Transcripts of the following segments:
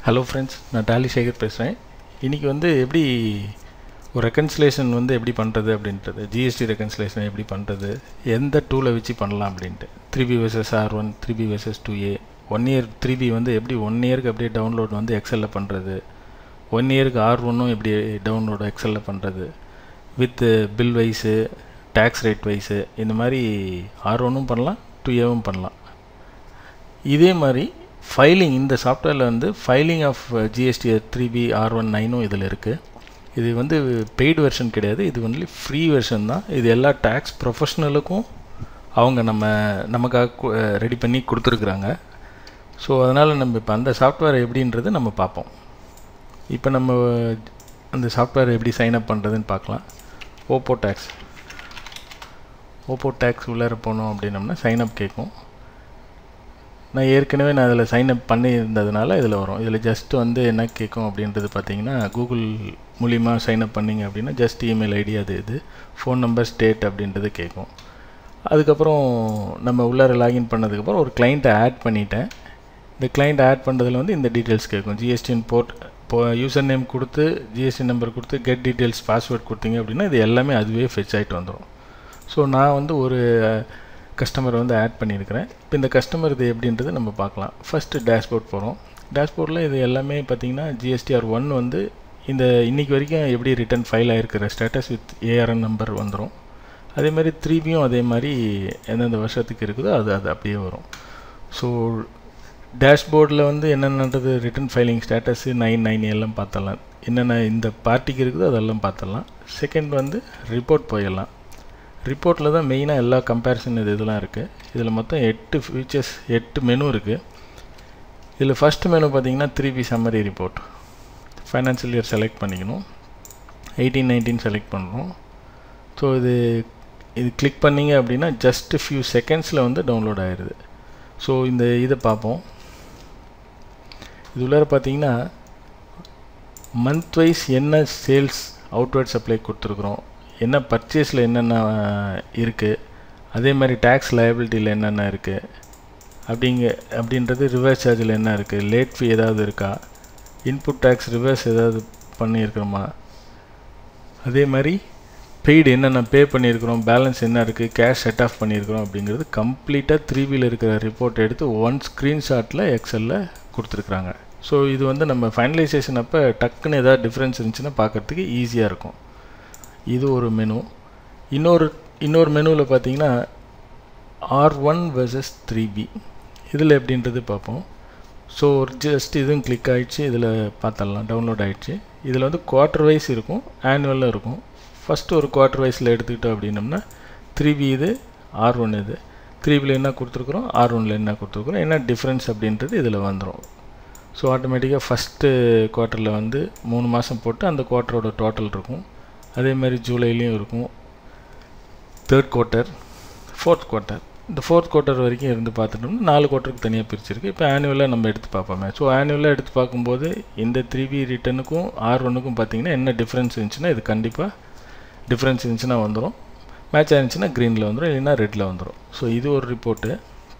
hello friends நான் Tally Sekar பேசுகிறேன் இன்றைக்கி வந்து எப்படி ஒரு ரெக்கன்சிலேஷன் வந்து எப்படி பண்ணுறது அப்படின்றது ஜிஎஸ்டி ரெக்கன்சிலேஷன் எப்படி பண்ணுறது எந்த டூலை வச்சு பண்ணலாம் அப்படின்ட்டு three B versus R one three B versus two A one year three B வந்து எப்படி ஒன் இயருக்கு அப்படியே டவுன்லோட் வந்து எக்ஸலில் பண்ணுறது ஒன் இயருக்கு ஆர் ஒன்னும் எப்படி டவுன்லோடு எக்ஸலில் பண்ணுறது with bill wise tax rate wise இந்த மாதிரி ஆர் ஒன்னும் பண்ணலாம் டூ ஏவும் பண்ணலாம் இதே மாதிரி ஃபைலிங் இந்த சாஃப்ட்வேரில் வந்து filing of GST three B R one நைனும் இதில் இருக்குது இது வந்து பெய்டு வெர்ஷன் கிடையாது இது ஒன்லி ஃப்ரீ வெர்ஷன் தான் இது எல்லா டேக்ஸ் ப்ரொஃபஷ்னலுக்கும் அவங்க நம்ம நமக்காக ரெடி பண்ணி கொடுத்துருக்குறாங்க ஸோ அதனால் நம்ம இப்போ அந்த சாஃப்ட்வேர் எப்படின்றது நம்ம பார்ப்போம் இப்போ நம்ம அந்த சாஃப்ட்வேர் எப்படி சைன் அப் பண்ணுறதுன்னு பார்க்கலாம் ஓப்போ டேக்ஸ் ஓப்போ டேக்ஸ் உள்ளார போனோம் அப்படின்னம்னா சைன் அப் கேட்கும் நான் ஏற்கனவே நான் அதில் சைன் அப் பண்ணியிருந்ததுனால இதில் வரும் இதில் ஜஸ்ட் வந்து என்ன கேட்கும் அப்படின்றது பார்த்தீங்கன்னா கூகுள் மூலிமா சைன் அப் பண்ணிங்க அப்படின்னா ஜஸ்ட் இமெயில் ஐடி அது இது ஃபோன் நம்பர் ஸ்டேட் அப்படின்றது கேட்கும் அதுக்கப்புறம் நம்ம உள்ளார லாகின் பண்ணதுக்கப்புறம் ஒரு கிளைண்ட்டை ஆட் பண்ணிட்டேன் இந்த கிளைண்ட் ஆட் பண்ணுறதுல வந்து இந்த டீட்டெயில்ஸ் கேட்கும் ஜிஎஸ்டின் போர்ட் இப்போ யூசர் நேம் கொடுத்து ஜிஎஸ்டி நம்பர் கொடுத்து கெட் டீட்டெயில்ஸ் பாஸ்வேர்ட் கொடுத்தீங்க அப்படின்னா இது எல்லாமே அதுவே ஃபெச் ஆகிட்டு வந்துடும் ஸோ நான் வந்து ஒரு கஸ்டமரை வந்து ஆட் பண்ணியிருக்கிறேன் இப்போ இந்த கஸ்டமர் இது எப்படின்றது நம்ம பார்க்கலாம் ஃபஸ்ட்டு டேஷ்போர்ட் போகிறோம் டேஷ்போர்டில் இது எல்லாமே பார்த்திங்கன்னா ஜிஎஸ்டிஆர் ஒன் வந்து இந்த இன்றைக்கி வரைக்கும் எப்படி ரிட்டன் ஃபைல் ஆகிருக்கிற ஸ்டேட்டஸ் வித் ஏஆர்என் நம்பர் வந்துடும் அதே மாதிரி த்ரீபியும் அதே மாதிரி எந்தெந்த வருஷத்துக்கு இருக்குதோ அது அது அப்படியே வரும் ஸோ டேஷ்போர்டில் வந்து என்னென்னது return filing status nine nine எல்லாம் பார்த்துடலாம் என்னென்ன இந்த பார்ட்டிக்கு இருக்குதோ அதெல்லாம் பார்த்துடலாம் செகண்ட் வந்து ரிப்போர்ட் போயிடலாம் ரிப்போர்ட்டில் தான் மெயினாக எல்லா கம்பேரிசன் இது இதெல்லாம் இருக்குது இதில் மொத்தம் எட்டு ஃபீச்சர்ஸ் எட்டு மெனு இருக்குது இதில் ஃபஸ்ட் மெனு பார்த்தீங்கன்னா three B summary report financial year select பண்ணிக்கணும் எயிட்டீன் நைன்டீன் செலக்ட் பண்ணுறோம் ஸோ இது இது கிளிக் பண்ணிங்க அப்படின்னா ஜஸ்ட் ஃபியூ செகண்ட்ஸில் வந்து டவுன்லோட் ஆயிடுது ஸோ இந்த இதை பார்ப்போம் இது உள்ளார பார்த்தீங்கன்னா மந்த் வைஸ் என்ன சேல்ஸ் அவுட்வர்ட் சப்ளை கொடுத்துருக்குறோம் என்ன பர்ச்சேஸில் என்னென்ன இருக்குது அதே மாதிரி டேக்ஸ் லயபிலிட்டியில் என்னென்ன இருக்குது அப்படிங்க அப்படின்றது ரிவர்ஸ் சார்ஜில் என்ன இருக்குது லேட் ஃபீ ஏதாவது இருக்கா இன்புட் டேக்ஸ் ரிவர்ஸ் ஏதாவது பண்ணியிருக்கிறோமா அதே மாதிரி பெய்டு என்னென்ன பே பண்ணியிருக்கிறோம் பேலன்ஸ் என்ன இருக்குது கேஷ் செட் ஆஃப் பண்ணியிருக்கிறோம் அப்படிங்கிறது கம்ப்ளீட்டாக த்ரீ பியில் இருக்கிற ரிப்போர்ட் எடுத்து ஒன் ஸ்க்ரீன்ஷாட்டில் எக்ஸலில் கொடுத்துருக்குறாங்க ஸோ இது வந்து நம்ம ஃபைனலைசேஷன் அப்போ டக்குன்னு ஏதாவது டிஃப்ரென்ஸ் இருந்துச்சுன்னா பார்க்குறதுக்கு ஈஸியாக இருக்கும் இது ஒரு மெனு இன்னொரு இன்னொரு மெனுவில் பார்த்தீங்கன்னா R one versus three B இதில் எப்படின்றது பார்ப்போம் ஸோ ஜஸ்ட் இதுவும் கிளிக் ஆகிடுச்சு இதில் பார்த்துடலாம் டவுன்லோட் ஆகிடுச்சு இதில் வந்து குவார்ட்டர் வைஸ் இருக்கும் ஆனுவலில் இருக்கும் ஃபஸ்ட்டு ஒரு குவார்ட்டர் வைஸில் எடுத்துக்கிட்டோம் அப்படின்னம்னா த்ரீ பி இது ஆர் ஒன் இது த்ரீ பியில் என்ன கொடுத்துருக்குறோம் ஆர் ஒனில் என்ன கொடுத்துருக்குறோம் என்ன டிஃப்ரென்ஸ் அப்படின்றது இதில் வந்துடும் ஸோ ஆட்டோமேட்டிக்காக ஃபஸ்ட்டு குவார்ட்டரில் வந்து மூணு மாதம் போட்டு அந்த குவார்ட்டரோட டோட்டல் இருக்கும் அதே மாதிரி ஜூலைலேயும் இருக்கும் தேர்ட் குவார்ட்டர் ஃபோர்த் குவார்ட்டர் இந்த ஃபோர்த் குவார்ட்டர் வரைக்கும் இருந்து பார்த்துட்டோம்னா நாலு குவார்ட்டருக்கு தனியாக பிரிச்சிருக்கு இப்போ ஆனுவலாக நம்ம எடுத்து பார்ப்போமே ஸோ ஆனுவலாக எடுத்து பார்க்கும்போது இந்த த்ரீ பி ரிட்டனுக்கும் ஆர் ஒன்றுக்கும் பார்த்தீங்கன்னா என்ன டிஃப்ரென்ஸ் இருந்துச்சுன்னா இது கண்டிப்பாக டிஃப்ரென்ஸ் இருந்துச்சுன்னா வந்துடும் மேட்ச் ஆயிருந்துச்சுன்னா க்ரீனில் வந்துடும் இல்லைன்னா ரெட்டில் வந்துடும் ஸோ இது ஒரு ரிப்போர்ட்டு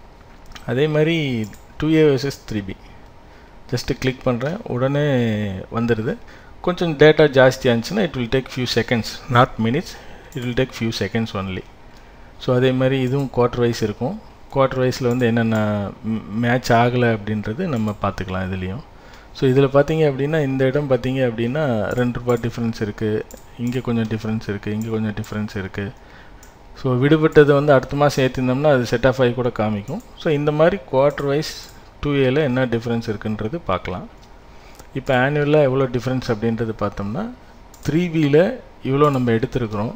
அதே மாதிரி two A versus three B just click பண்ணுறேன் உடனே வந்துடுது கொஞ்சம் டேட்டா ஜாஸ்தியாக இருந்துச்சுன்னா it will take few seconds not minutes it will take few seconds only so அதே மாதிரி இதுவும் குவார்ட்டர் வைஸ் இருக்கும் குவார்ட்டர் வைஸில் வந்து என்னென்ன மேட்ச் ஆகலை அப்படின்றது நம்ம பார்த்துக்கலாம் இதுலேயும் ஸோ இதில் பார்த்தீங்க அப்படின்னா இந்த இடம் பார்த்தீங்க அப்படின்னா ரெண்டு ரூபா டிஃப்ரென்ஸ் இருக்குது இங்கே கொஞ்சம் டிஃப்ரென்ஸ் இருக்குது இங்கே கொஞ்சம் டிஃப்ரென்ஸ் இருக்குது ஸோ விடுபட்டதை வந்து அடுத்த மாதம் ஏற்றிருந்தோம்னா அது செட் ஆஃப் ஆகி கூட காமிக்கும் ஸோ இந்த மாதிரி குவார்ட்டர் வைஸ் டூ ஏல என்ன டிஃப்ரென்ஸ் இருக்குன்றது பார்க்கலாம் இப்போ ஆனுவலாக எவ்வளோ டிஃப்ரென்ஸ் அப்படின்றது பார்த்தோம்னா த்ரீ பியில் இவ்வளோ நம்ம எடுத்துருக்குறோம்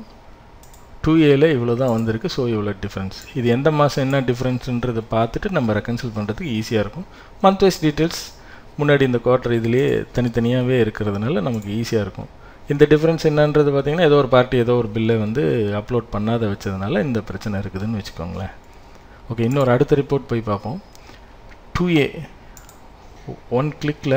டூ ஏல இவ்வளோ தான் வந்திருக்கு ஸோ இவ்வளோ டிஃப்ரென்ஸ் இது எந்த மாதம் என்ன டிஃப்ரென்ஸுன்றதை பார்த்துட்டு நம்ம ரெக்கன்சில் பண்ணுறதுக்கு ஈஸியாக இருக்கும் மந்த் வைஸ் டீட்டெயில்ஸ் முன்னாடி இந்த குவார்ட்டர் இதுலேயே தனித்தனியாகவே இருக்கிறதுனால நமக்கு ஈஸியாக இருக்கும் இந்த டிஃப்ரென்ஸ் என்னன்றது பார்த்திங்கன்னா ஏதோ ஒரு பார்ட்டி ஏதோ ஒரு பில்லை வந்து அப்லோட் பண்ணாத வச்சதுனால இந்த பிரச்சனை இருக்குதுன்னு வச்சுக்கோங்களேன் ஓகே இன்னொரு அடுத்த ரிப்போர்ட் போய் பார்ப்போம் டூ ஏ ஒன் கிளிக்கில்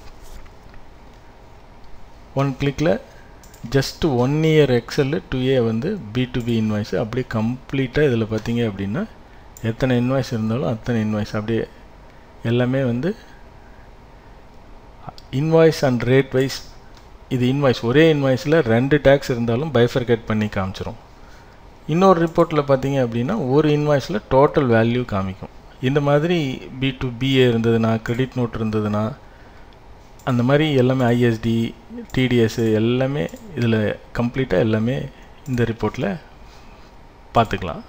ஒன் கிளிக்கில் just one year excel two A வந்து பி டு பி இன்வாய்ஸ் அப்படியே கம்ப்ளீட்டாக இதில் பார்த்தீங்க அப்படின்னா எத்தனை இன்வாய்ஸ் இருந்தாலும் அத்தனை இன்வாய்ஸ் அப்படியே எல்லாமே வந்து இன்வாய்ஸ் அண்ட் ரேட் வைஸ் இது இன்வாய்ஸ் ஒரே இன்வாய்ஸில் ரெண்டு டேக்ஸ் இருந்தாலும் பைஃபர்கேட் பண்ணி காமிச்சிரும் இன்னொரு ரிப்போர்ட்டில் பார்த்தீங்க அப்படின்னா ஒரு இன்வாய்ஸில் டோட்டல் வேல்யூ காமிக்கும் இந்த மாதிரி பி டு பிஏ இருந்ததுன்னா கிரெடிட் நோட் இருந்ததுன்னா அந்த மாதிரி எல்லாமே ஐஎஸ்டி டிடிஎஸ் எல்லாமே இதில் கம்ப்ளீட்டாக எல்லாமே இந்த ரிப்போர்ட்டில் பார்த்துக்கலாம்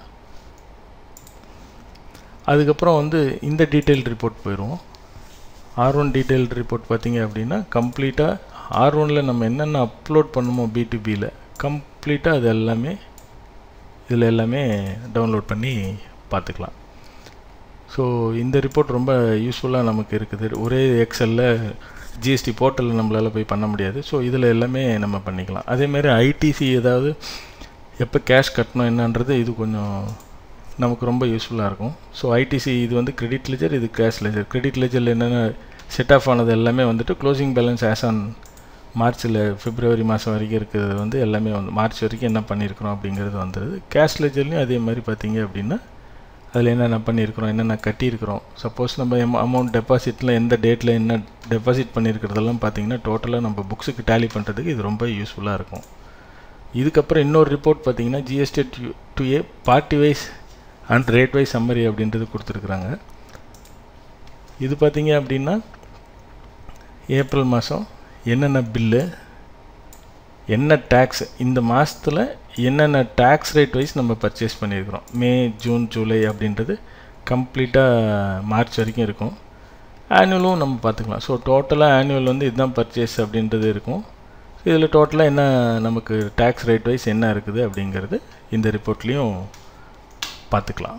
அதுக்கப்புறம் வந்து இந்த டீட்டெயில் ரிப்போர்ட் போயிடுவோம் ஆர் ஒன் டீட்டெயில் ரிப்போர்ட் பார்த்தீங்க அப்படின்னா கம்ப்ளீட்டாக ஆர் ஒனில் நம்ம என்னென்ன அப்லோட் பண்ணுமோ பிடிபியில் கம்ப்ளீட்டாக அது எல்லாமே இதில் எல்லாமே டவுன்லோட் பண்ணி பார்த்துக்கலாம் ஸோ இந்த ரிப்போர்ட் ரொம்ப யூஸ்ஃபுல்லாக நமக்கு இருக்குது ஒரே எக்ஸலில் ஜிஎஸ்டி போர்ட்டலில் நம்மளால் போய் பண்ண முடியாது ஸோ இதில் எல்லாமே நம்ம பண்ணிக்கலாம் அதேமாதிரி ஐடிசி ஏதாவது எப்போ கேஷ் கட்டணும் என்னன்றது இது கொஞ்சம் நமக்கு ரொம்ப யூஸ்ஃபுல்லாக இருக்கும் ஸோ ஐடிசி இது வந்து கிரெடிட் லெஜர் இது கேஷ் லெஜர் கிரெடிட் லெஜரில் என்னென்ன செட் ஆஃப் ஆனது எல்லாமே வந்துட்டு க்ளோசிங் பேலன்ஸ் ஆஸ் ஆன் மார்ச்சில் பிப்ரவரி மாதம் வரைக்கும் இருக்கிறது வந்து எல்லாமே வந்து மார்ச் வரைக்கும் என்ன பண்ணியிருக்கிறோம் அப்படிங்கிறது வந்துடுது கேஷ் லெஜர்லையும் அதே மாதிரி பார்த்தீங்க அப்படின்னா அதில் என்னென்ன பண்ணியிருக்கிறோம் என்னென்ன கட்டியிருக்கிறோம் சப்போஸ் நம்ம எம் அமௌண்ட் டெபாசிட்டில் எந்த டேட்டில் என்ன டெபாசிட் பண்ணியிருக்கிறதெல்லாம் பார்த்தீங்கன்னா டோட்டலாக நம்ம புக்ஸுக்கு டேலி பண்ணுறதுக்கு இது ரொம்ப யூஸ்ஃபுல்லாக இருக்கும் இதுக்கப்புறம் இன்னொரு ரிப்போர்ட் பார்த்தீங்கன்னா GST two A party wise and rate wise summary அப்படின்றது கொடுத்துருக்குறாங்க இது பார்த்தீங்க அப்படின்னா ஏப்ரல் மாதம் என்னென்ன பில்லு என்ன டேக்ஸ் இந்த மாதத்தில் என்னென்ன டேக்ஸ் ரேட் வைஸ் நம்ம பர்ச்சேஸ் பண்ணியிருக்கிறோம் மே ஜூன் ஜூலை அப்படின்றது கம்ப்ளீட்டாக மார்ச் வரைக்கும் இருக்கும் ஆனுவலும் நம்ம பார்த்துக்கலாம் ஸோ டோட்டலாக ஆனுவல் வந்து இதுதான் பர்ச்சேஸ் அப்படின்றது இருக்கும் இதில் டோட்டலாக என்ன நமக்கு டேக்ஸ் ரேட் வைஸ் என்ன இருக்குது அப்படிங்கிறது இந்த ரிப்போர்ட்லேயும் பார்த்துக்கலாம்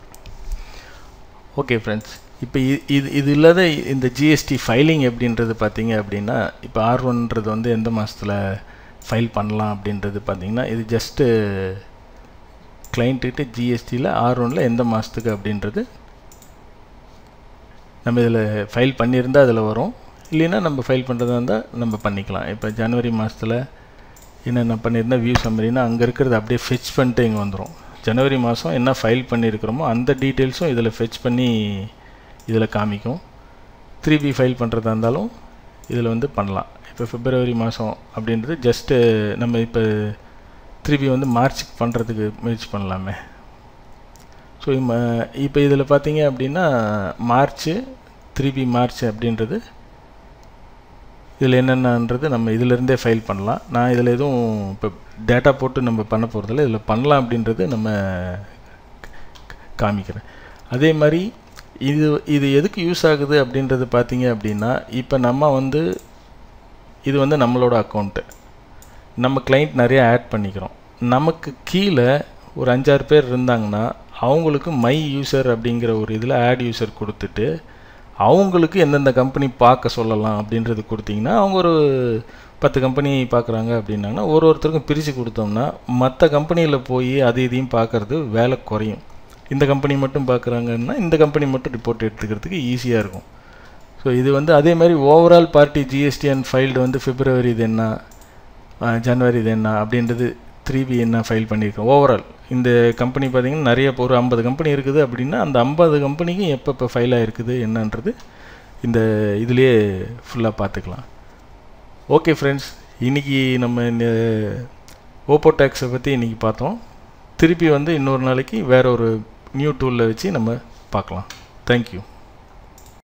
ஓகே ஃப்ரெண்ட்ஸ் இப்போ இது இது இல்லாத இந்த ஜிஎஸ்டி ஃபைலிங் எப்படின்றது பார்த்தீங்க அப்படின்னா இப்போ ஆர் ஒன்றது வந்து எந்த மாதத்தில் ஃபைல் பண்ணலாம் அப்படின்றது பார்த்தீங்கன்னா இது ஜஸ்ட்டு கிளைண்ட்டுக்கிட்ட ஜிஎஸ்டியில் ஆர் ஒனில் எந்த மாதத்துக்கு அப்படின்றது நம்ம இதில் ஃபைல் பண்ணியிருந்தால் அதில் வரும் இல்லைன்னா நம்ம ஃபைல் பண்ணுறதா இருந்தால் நம்ம பண்ணிக்கலாம் இப்போ ஜனவரி மாதத்தில் என்னென்ன பண்ணியிருந்தால் வியூ சம்மரினா அங்கே இருக்கிறது அப்படியே ஃபெச் பண்ணிட்டு இங்கே வந்துடும் ஜனவரி மாதம் என்ன ஃபைல் பண்ணியிருக்கிறோமோ அந்த டீட்டெயில்ஸும் இதில் ஃபெச் பண்ணி இதில் காமிக்கும் த்ரீ பி ஃபைல் பண்ணுறதா இருந்தாலும் இதில் வந்து பண்ணலாம் இப்போ பிப்ரவரி மாதம் அப்படின்றது ஜஸ்ட்டு நம்ம இப்போ த்ரீ பி வந்து மார்ச்சுக்கு பண்ணுறதுக்கு முயற்சி பண்ணலாமே ஸோ இப்போ இதில் பார்த்தீங்க அப்படின்னா மார்ச்சு த்ரீ பி மார்ச் அப்படின்றது இதில் என்னென்னன்றது நம்ம இதிலேருந்தே ஃபைல் பண்ணலாம் நான் இதில் எதுவும் இப்போ டேட்டா போட்டு நம்ம பண்ண போகிறதில்ல இதில் பண்ணலாம் அப்படின்றது நம்ம காமிக்கிறேன் அதே மாதிரி இது இது எதுக்கு யூஸ் ஆகுது அப்படின்றது பார்த்தீங்க அப்படின்னா இப்போ நம்ம வந்து இது வந்து நம்மளோட அக்கௌண்ட்டு நம்ம கிளைண்ட் நிறைய ஆட் பண்ணிக்கிறோம் நமக்கு கீழே ஒரு அஞ்சாறு பேர் இருந்தாங்கன்னா அவங்களுக்கு மை யூசர் அப்படிங்கிற ஒரு இதில் ஆட் யூசர் கொடுத்துட்டு அவங்களுக்கு எந்தெந்த கம்பெனி பார்க்க சொல்லலாம் அப்படின்றது கொடுத்தீங்கன்னா அவங்க ஒரு பத்து கம்பெனி பார்க்குறாங்க அப்படின்னாங்கன்னா ஒரு ஒருத்தருக்கும் பிரித்து கொடுத்தோம்னா மற்ற கம்பெனியில் போய் அது இதையும் பார்க்குறது வேலை குறையும் இந்த கம்பெனி மட்டும் பார்க்குறாங்கன்னா இந்த கம்பெனி மட்டும் ரிப்போர்ட் எடுத்துக்கிறதுக்கு ஈஸியாக இருக்கும் ஸோ இது வந்து அதே மாதிரி overall party GST and filed வந்து பிப்ரவரி இது என்ன ஜனவரி இது என்ன அப்படின்றது த்ரீ பி என்ன ஃபைல் பண்ணியிருக்கோம் ஓவரால் இந்த கம்பெனி பார்த்திங்கன்னா நிறைய ஒரு ஐம்பது கம்பெனி இருக்குது அப்படின்னா அந்த ஐம்பது கம்பெனிக்கும் எப்பப்போ ஃபைல் ஆகிருக்குது என்னன்றது இந்த இதுலேயே ஃபுல்லாக பார்த்துக்கலாம் ஓகே ஃப்ரெண்ட்ஸ் இன்றைக்கி நம்ம இந்த ஓப்போ டேக்ஸை பற்றி இன்றைக்கி பார்த்தோம் திருப்பி வந்து இன்னொரு நாளைக்கு வேற ஒரு நியூ டூலில் வச்சு நம்ம பார்க்கலாம் தேங்க்யூ